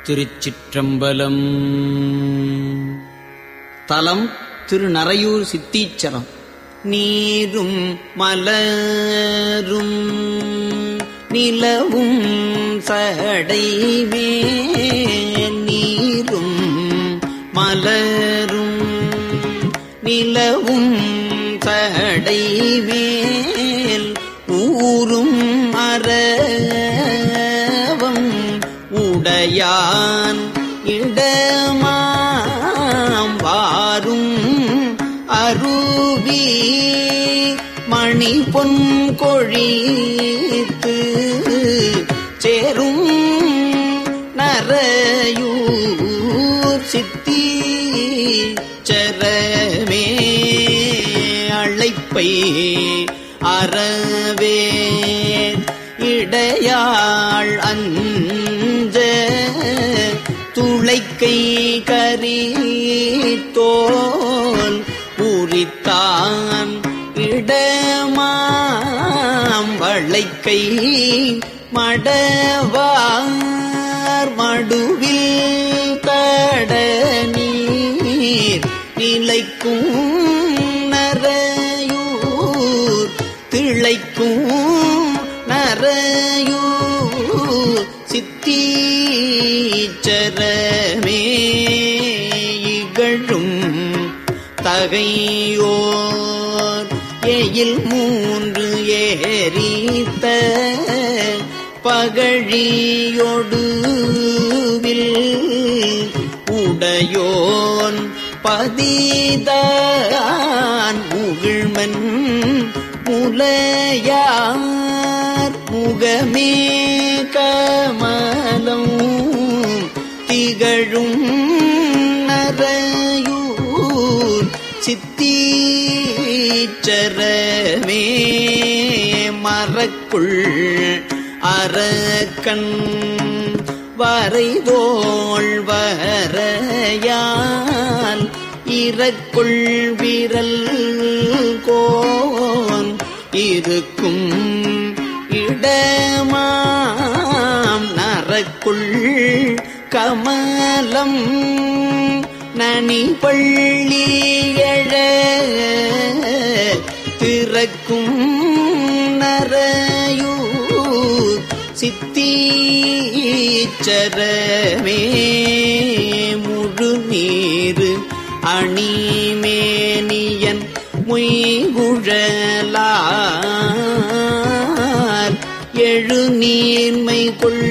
திருச்சிற்றம்பலம் தலம் திருநறையூர் சித்தீச்சரம் நீரும் மலரும் நிலவும் சடைமே நீரும் மலரும் நிலவும் சடைமேல் ஊரும் அரவம் உடையான் இடமாம் வாரும் அருவி மணி பொன் கொழித்து சேரும் நரையூர் சித்தி சரமே அழைப்பை அறவே இடையாள் அஞ்ச துளைக்கை கரி தோல் உரித்தான் இடமாம் வளைக்கை மடவார் மடுவில் தட நீர் நிலைக்கும் நரையூர் திளைக்கும் நரையூர் சித்தீச்சரமே இகழும் தகையோர் எயில் மூன்று ஏறித்த பகழியொடுவில் உடையோன் பதிதான் முகிழ்மன் முலையார் முகமே கமலம் திகழும் நரையூர் சித்தீச்சரமே மரக்குள் அரக்கண் வரைதோள் வரையால் இறக்குள் விரல் கோன் இருக்கும் இடமாம் நரக்குள் கமலம் நனி பள்ளி எழ திறக்கும் நரையூர் சித்தீச்சரமே முழு நீரு அணிமேனியன் மொய்குழலார் எழு நீர்மை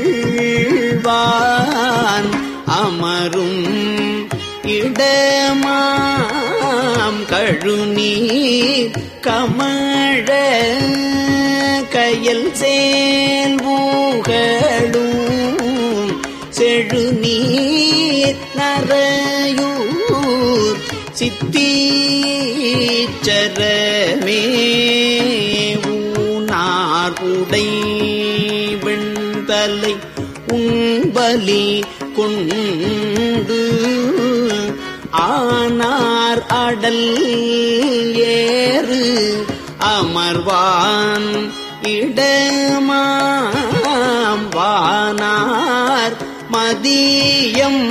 கொள்வான் அமரும் இடமாம் கழுநீர் கமழ கயல் சேல் ஊகளும் செழுநீர் நரையூர் சித்தீச்சரமே ஊனார் உடை வெண்தலை உண்பலி கொண்டு ஆனார் அடல் ஏறு அமர்வான் இடமாம் வானார் மதியம்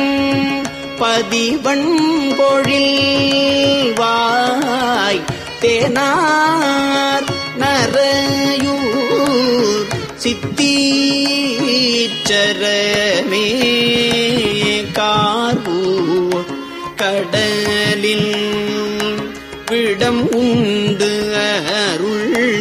பதிவன் பொழில் வாய் தேனார் நரையூர் சித்தீச்சரமே கார்வூர் கடலில் விடம் உண்டு அருள்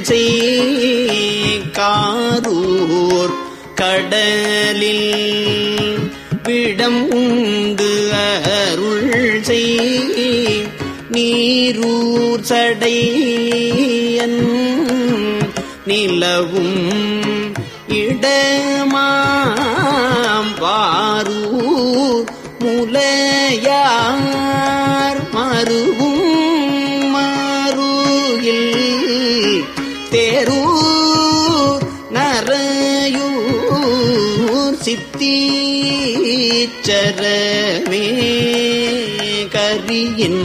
செய்காரூர் கடலில் விடம் உண்டு அருள் செய் நீரூர் சடையன் நிலவும் இடமாம் வாரூர் முலையார் மருவும் மருகில் தேரூர் நரையூர் சித்தீச்சரமே கரியின்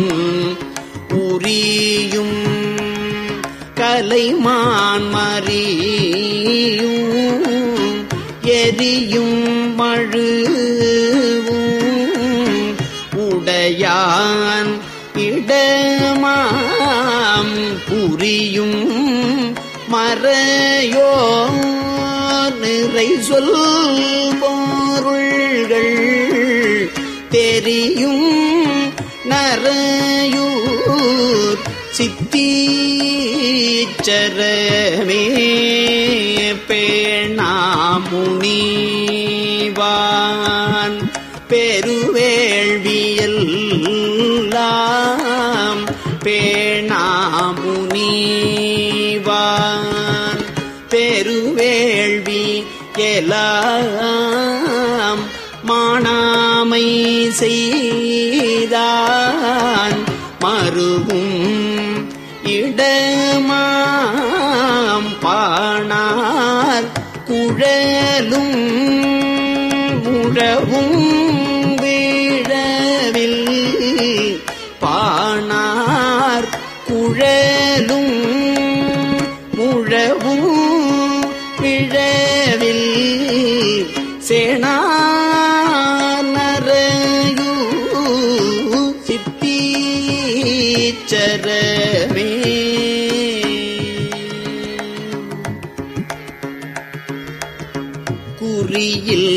உரியும் கலைமான் மறியும் எரியும் மழுவும் உடையான் இடமாம் புரியும் மறையோ நிறை சொல் பொருள்கள் தெரியும் நரையூர் சித்தீச்சரமே பேணாமுனிவான் பெருவேள்வியெல்லாம் பேணாமுனிவான் பெருவேள்வி எல்லாம் மாணாமை செய்தான் மருகும் இடமாம் பாணார் குழலும் முழவும் வீழவில் பாணார் குழலும் முழவும் பிழவில் சேனானரையூ சித்தீச்சரமே குறியில்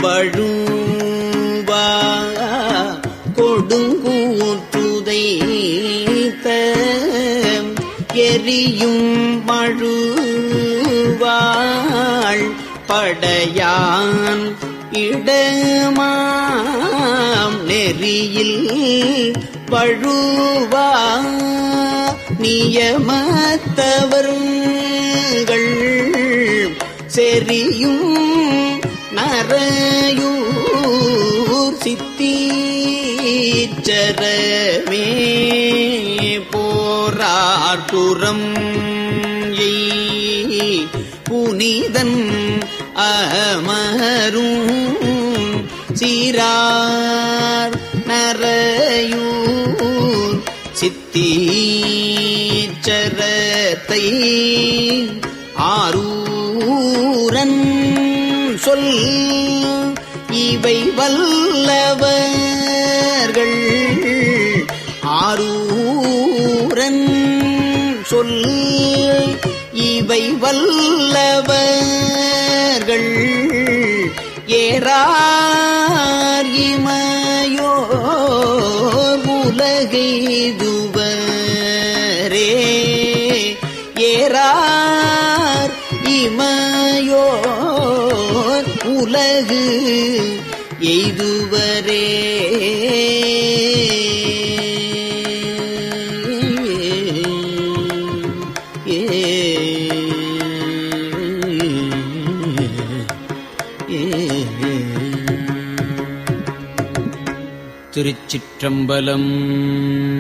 வழுவா கொடுங்கூற்றுதைத்த எரியும் மழுவாள் படையான் இடமாம் நெறியில் வழுவா நியமத்தவர்கள் செரியும் நரையூர் சித்தீச்சரமே போராட்டுரம் எய் புனிதன் அமரும் சீரார் நரையூர் சித்தீச்சரத்தை ஆரூரன் சொல் இவை வல்லவர்கள் ஆரூரன் சொல் இவை வல்லவர்கள் ஏறார் இமையோர் உலகெய்துவரே ஏறார் இமையோர் உலகு எய்துவரே திருச்சிற்றம்பலம்